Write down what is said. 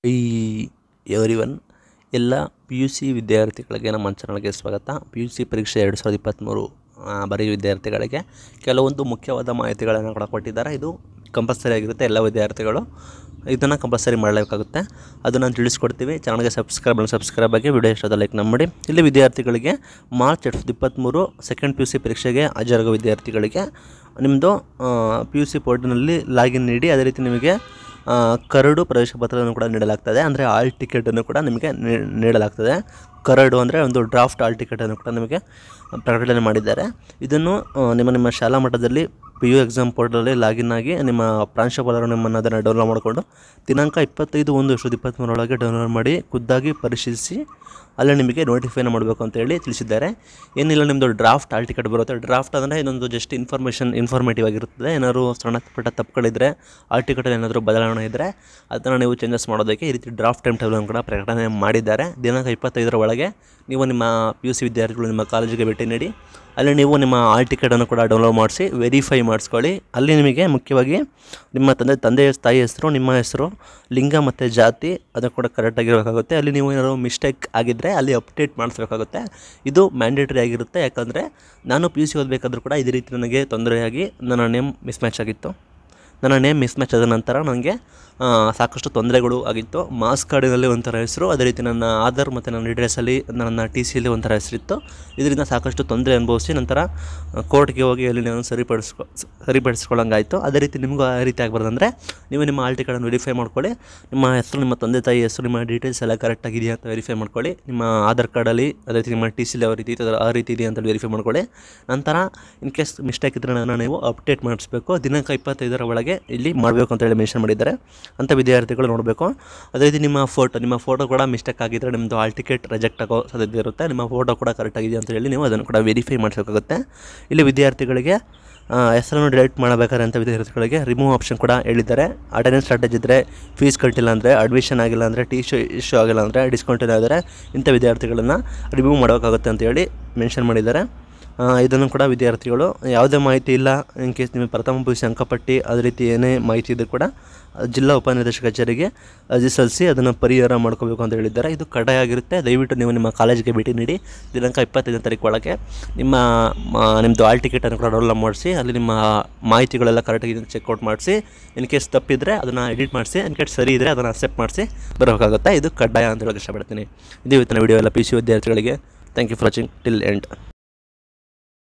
ಈ everyone ಎಲ್ಲ P U C ವಿದ್ಯಾರ್ಥಿಗಳಿಗೆ ನಮ್ಮ ಚಾನಲ್ಗೆ ಸ್ವಾಗತ ಪಿ ಯು ಸಿ ಪರೀಕ್ಷೆ ಎರಡು ಸಾವಿರದ ಇಪ್ಪತ್ತ್ಮೂರು ಬರೀ ವಿದ್ಯಾರ್ಥಿಗಳಿಗೆ ಕೆಲವೊಂದು ಮುಖ್ಯವಾದ ಮಾಹಿತಿಗಳನ್ನು ಕೂಡ ಕೊಟ್ಟಿದ್ದಾರೆ ಇದು ಕಂಪಲ್ಸರಿ ಆಗಿರುತ್ತೆ ಎಲ್ಲ ವಿದ್ಯಾರ್ಥಿಗಳು ಇದನ್ನು ಕಂಪಲ್ಸರಿ ಮಾಡಲೇಬೇಕಾಗುತ್ತೆ ಅದನ್ನು ತಿಳಿಸ್ಕೊಡ್ತೀವಿ ಚಾನಲ್ಗೆ ಸಬ್ಸ್ಕ್ರೈಬ್ ಸಬ್ಸ್ಕ್ರೈಬ್ ಆಗಿ ವಿಡಿಯೋ ಇಷ್ಟದ ಲೈಕ್ ಮಾಡಿ ಇಲ್ಲಿ ವಿದ್ಯಾರ್ಥಿಗಳಿಗೆ ಮಾರ್ಚ್ ಎರಡು ಸಾವಿರದ ಇಪ್ಪತ್ತ್ಮೂರು ಸೆಕೆಂಡ್ ಪಿ ಯು ಸಿ ಪರೀಕ್ಷೆಗೆ ಹಾಜರಾಗೋ ವಿದ್ಯಾರ್ಥಿಗಳಿಗೆ ನಿಮ್ಮದು ಪಿ ಯು ಸಿ ಪೋರ್ಟ್ನಲ್ಲಿ ಲಾಗಿನ್ ನೀಡಿ ಅದೇ ರೀತಿ ನಿಮಗೆ ಆ, ಕರಡು ಪ್ರವೇಶ ಪತ್ರವನ್ನು ಕೂಡ ನೀಡಲಾಗ್ತದೆ ಅಂದರೆ ಆಲ್ ಟಿಕೆಟನ್ನು ಕೂಡ ನಿಮಗೆ ನೀ- ನೀಡಲಾಗ್ತದೆ ಕರಡು ಅಂದರೆ ಒಂದು ಡ್ರಾಫ್ಟ್ ಆಲ್ ಟಿಕೆಟನ್ನು ಕೂಡ ನಿಮಗೆ ಪ್ರಕಟಣೆ ಮಾಡಿದ್ದಾರೆ ಇದನ್ನು ಆ, ನಿಮ್ಮ ನಿಮ್ಮ ಶಾಲಾ ಮಟ್ಟದಲ್ಲಿ ಪಿ ಯು ಎಕ್ಸಾಮ್ ಪೋರ್ಟಲಲ್ಲಿ ಲಾಗಿನ್ ಆಗಿ ನಿಮ್ಮ ಪ್ರಾಂಶುಪಾಲರು ನಿಮ್ಮನ್ನು ಅದನ್ನು ಡೌನ್ಲೋಡ್ ಮಾಡಿಕೊಂಡು ದಿನಾಂಕ ಇಪ್ಪತ್ತೈದು ಒಂದು ಎರಡು ಸಾವಿರದ ಇಪ್ಪತ್ತ್ಮೂರರೊಳಗೆ ಡೌನ್ಲೋಡ್ ಮಾಡಿ ಖುದ್ದಾಗಿ ಪರಿಶೀಲಿಸಿ ಅಲ್ಲೇ ನಿಮಗೆ ನೋಟಿಫೈನ ಮಾಡಬೇಕು ಅಂತೇಳಿ ತಿಳಿಸಿದ್ದಾರೆ ಏನಿಲ್ಲ ನಿಮ್ಮದು ಡ್ರಾಫ್ಟ್ ಆಲ್ ಟಿಕೆಟ್ ಬರುತ್ತೆ ಡ್ರಾಫ್ಟ್ ಅಂದರೆ ಇದೊಂದು ಜಸ್ಟ್ ಇನ್ಫಾರ್ಮೇಷನ್ ಇನ್ಫಾರ್ಮೇಟಿವ್ ಆಗಿರುತ್ತದೆ ಏನಾದ್ರು ಸಣ್ಣ ಪುಟ್ಟ ತಪ್ಪುಗಳಿದ್ದರೆ ಆಲ್ ಟಿಕೆಟಲ್ಲಿ ಏನಾದರೂ ಬದಲಾವಣೆ ಇದ್ದರೆ ಅದನ್ನು ನೀವು ಚೇಂಜಸ್ ಮಾಡೋದಕ್ಕೆ ಈ ರೀತಿ ಡ್ರಾಫ್ಟ್ ಟೈಮ್ ಟೇಬಲನ್ನು ಕೂಡ ಪ್ರಕಟಣೆ ಮಾಡಿದ್ದಾರೆ ದಿನಾಂಕ ಇಪ್ಪತ್ತೈದರ ಒಳಗೆ ನೀವು ನಿಮ್ಮ ಪಿ ಯು ಸಿ ವಿದ್ಯಾರ್ಥಿಗಳು ನಿಮ್ಮ ಕಾಲೇಜಿಗೆ ಭೇಟಿ ನೀಡಿ ಅಲ್ಲಿ ನೀವು ನಿಮ್ಮ ಆಲ್ ಟಿಕೆಟನ್ನು ಕೂಡ ಡೌನ್ಲೋಡ್ ಮಾಡಿಸಿ ವೆರಿಫೈ ಮಾಡಿಸ್ಕೊಳ್ಳಿ ಅಲ್ಲಿ ನಿಮಗೆ ಮುಖ್ಯವಾಗಿ ನಿಮ್ಮ ತಂದೆ ತಂದೆಯ ತಾಯಿ ಹೆಸರು ನಿಮ್ಮ ಹೆಸರು ಲಿಂಗ ಮತ್ತು ಜಾತಿ ಅದು ಕೂಡ ಕರೆಕ್ಟಾಗಿರಬೇಕಾಗುತ್ತೆ ಅಲ್ಲಿ ನೀವು ಏನಾದ್ರು ಮಿಸ್ಟೇಕ್ ಆಗಿದ್ದರೆ ಅಲ್ಲಿ ಅಪ್ಡೇಟ್ ಮಾಡಿಸ್ಬೇಕಾಗುತ್ತೆ ಇದು ಮ್ಯಾಂಡೇಟರಿ ಆಗಿರುತ್ತೆ ಯಾಕಂದರೆ ನಾನು ಪಿ ಯು ಸಿ ಓದಬೇಕಾದ್ರೂ ಕೂಡ ಇದೇ ರೀತಿ ನನಗೆ ತೊಂದರೆಯಾಗಿ ನನ್ನ ನೇಮ್ ಮಿಸ್ ಮ್ಯಾಚ್ ಆಗಿತ್ತು ನನ್ನ ನೇಮ್ ಮಿಸ್ ಮ್ಯಾಚ್ ಆದ ನಂತರ ನನಗೆ ಆ, ಸಾಕಷ್ಟು ತೊಂದರೆಗಳು ಆಗಿತ್ತು ಮಾಸ್ ಕಾರ್ಡಿನಲ್ಲಿ ಒಂಥರ ಹೆಸರು ಅದೇ ರೀತಿ ನನ್ನ ಆಧಾರ್ ಮತ್ತು ನನ್ನ ಅಡ್ರೆಸ್ಸಲ್ಲಿ ನನ್ನ ಟಿ ಸಿಯಲ್ಲಿ ಒಂಥರ ಹೆಸರಿತ್ತು ಇದರಿಂದ ಸಾಕಷ್ಟು ತೊಂದರೆ ಅನುಭವಿಸಿ ನಂತರ ಕೋರ್ಟ್ಗೆ ಹೋಗಿ ಅಲ್ಲಿ ನಾನು ಸರಿಪಡಿಸ್ಕೊ ಸರಿಪಡಿಸ್ಕೊಳ್ಳೋಂಗಾಯಿತು ಅದೇ ರೀತಿ ನಿಮಗೂ ಆ ರೀತಿ ಆಗಬಾರ್ದಂದ್ರೆ ನೀವು ನಿಮ್ಮ ಆಲ್ ಟಿಕೆಟನ್ನು ವೆರಿಫೈ ಮಾಡ್ಕೊಳ್ಳಿ ನಿಮ್ಮ ಹೆಸರು ನಿಮ್ಮ ತಂದೆ ತಾಯಿ ಹೆಸರು ನಿಮ್ಮ ಡೀಟೇಲ್ಸ್ ಎಲ್ಲ ಕರೆಕ್ಟಾಗಿದೆಯಾ ಅಂತ ವೆರಿಫೈ ಮಾಡ್ಕೊಳ್ಳಿ ನಿಮ್ಮ ಆಧಾರ್ ಕಾರ್ಡಲ್ಲಿ ಅದೇ ರೀತಿ ನಿಮ್ಮ ಟಿ ಸಿಲಿ ಯಾವ ರೀತಿ ಇದೆ ಆ ರೀತಿ ಇದೆಯಾ ಅಂತ ವೆರಿಫೈ ಮಾಡ್ಕೊಳ್ಳಿ ನಂತರ ಇನ್ ಕೇಸ್ ಮಿಸ್ಟೇಕ್ ಇದ್ದರೆ ನಾನು ನೀವು ಅಪ್ಡೇಟ್ ಮಾಡಿಸ್ಬೇಕು ದಿನಾಂಕ ಇಪ್ಪತ್ತೈದರ ಒಳಗೆ ಇಲ್ಲಿ ಮಾಡಬೇಕು ಅಂತ ಹೇಳಿ ಮೆನ್ಷನ್ ಮಾಡಿದ್ದಾರೆ ಅಂಥ ವಿದ್ಯಾರ್ಥಿಗಳು ನೋಡಬೇಕು ಅದೇ ರೀತಿ ನಿಮ್ಮ ಫೋಟೋ ನಿಮ್ಮ ಫೋಟೋ ಕೂಡ ಮಿಸ್ಟೇಕ್ ಆಗಿದ್ದರೆ ನಿಮ್ಮದು ಆಲ್ ಟಿಕೆಟ್ ರಿಜೆಕ್ಟ್ ಆಗೋ ಸಾಧ್ಯತೆ ಇರುತ್ತೆ ನಿಮ್ಮ ಫೋಟೋ ಕೂಡ ಕರೆಕ್ಟಾಗಿದೆ ಅಂತ ಹೇಳಿ ನೀವು ಅದನ್ನು ಕೂಡ ವೆರಿಫೈ ಮಾಡಿಸಬೇಕಾಗುತ್ತೆ ಇಲ್ಲಿ ವಿದ್ಯಾರ್ಥಿಗಳಿಗೆ ಆ, ಹೆಸರನ್ನು ಡಿಲೀಟ್ ಮಾಡಬೇಕಾದ್ರೆ ಅಂತ ವಿದ್ಯಾರ್ಥಿಗಳಿಗೆ ರಿಮೂವ್ ಆಪ್ಷನ್ ಕೂಡ ಹೇಳಿದ್ದಾರೆ ಅಟೆಂಡೆನ್ಸ್ ಸ್ಟ್ರಾಟಜಿ ಇದ್ದರೆ ಫೀಸ್ ಕಟ್ಟಿಲ್ಲ ಅಂದರೆ ಅಡ್ಮಿಷನ್ ಆಗಿಲ್ಲ ಅಂದರೆ ಟಿ ಶೋ ಇಶ್ಯೂ ಆಗಿಲ್ಲ ಅಂದರೆ ಡಿಸ್ಕೌಂಟಿಲ್ಲ ಆದರೆ ಇಂಥ ವಿದ್ಯಾರ್ಥಿಗಳನ್ನು ರಿಮೂವ್ ಮಾಡಬೇಕಾಗುತ್ತೆ ಅಂತೇಳಿ ಮೆನ್ಷನ್ ಮಾಡಿದ್ದಾರೆ ಆ, ಇದನ್ನು ಕೂಡ ವಿದ್ಯಾರ್ಥಿಗಳು ಯಾವುದೇ ಮಾಹಿತಿ ಇಲ್ಲ ಇನ್ ಕೇಸ್ ನಿಮಗೆ ಪ್ರಥಮ ಪಿ ಯು ಸಿ ಅಂಕಪಟ್ಟಿ ಅದೇ ರೀತಿ ಏನೇ ಮಾಹಿತಿ ಇದ್ದರೂ ಕೂಡ ಆ, ಜಿಲ್ಲಾ ಉಪನಿರ್ದೇಶಕ ಕಚೇರಿಗೆ ಅರ್ಜಿ ಸಲ್ಲಿಸಿ ಅದನ್ನು ಪರಿಹಾರ ಮಾಡ್ಕೋಬೇಕು ಅಂತ ಹೇಳಿದ್ದಾರೆ ಇದು ಕಡ್ಡಾಯ ಆಗಿರುತ್ತೆ ದಯವಿಟ್ಟು ನೀವು ನಿಮ್ಮ ಕಾಲೇಜಿಗೆ ಭೇಟಿ ನೀಡಿ ದಿನಾಂಕ ಇಪ್ಪತ್ತೈದನೇ ತಾರೀಕು ಒಳಗೆ ನಿಮ್ಮ ಮ- ನಿಮ್ಮದು ಆಲ್ ಟಿಕೆಟನ್ನು ಕೂಡ ಡೌನ್ಲೋಡ್ ಮಾಡಿಸಿ ಅಲ್ಲಿ ನಿಮ್ಮ ಮಾಹಿತಿಗಳೆಲ್ಲ ಕರೆಕ್ಟಾಗಿ ಚೆಕ್ಔಟ್ ಮಾಡಿಸಿ ಇನ್ ಕೇಸ್ ತಪ್ಪಿದರೆ ಅದನ್ನು ಎಡಿಟ್ ಮಾಡಿಸಿ ಇನ್ ಕೇಸ್ ಸರಿ ಇದ್ದರೆ ಅದನ್ನು ಅಕ್ಸೆಪ್ಟ್ ಮಾಡಿಸಿ ಬರಬೇಕಾಗುತ್ತೆ ಇದು ಕಡ್ಡಾಯ ಅಂತ ಹೇಳೋಕ್ಕೆ ಇಷ್ಟಪಡ್ತೀನಿ ಇದು ಇವತ್ತಿನ ವಿಡಿಯೋ ಎಲ್ಲ ಪಿ ಸಿ ವಿದ್ಯಾರ್ಥಿಗಳಿಗೆ thank you for watching till end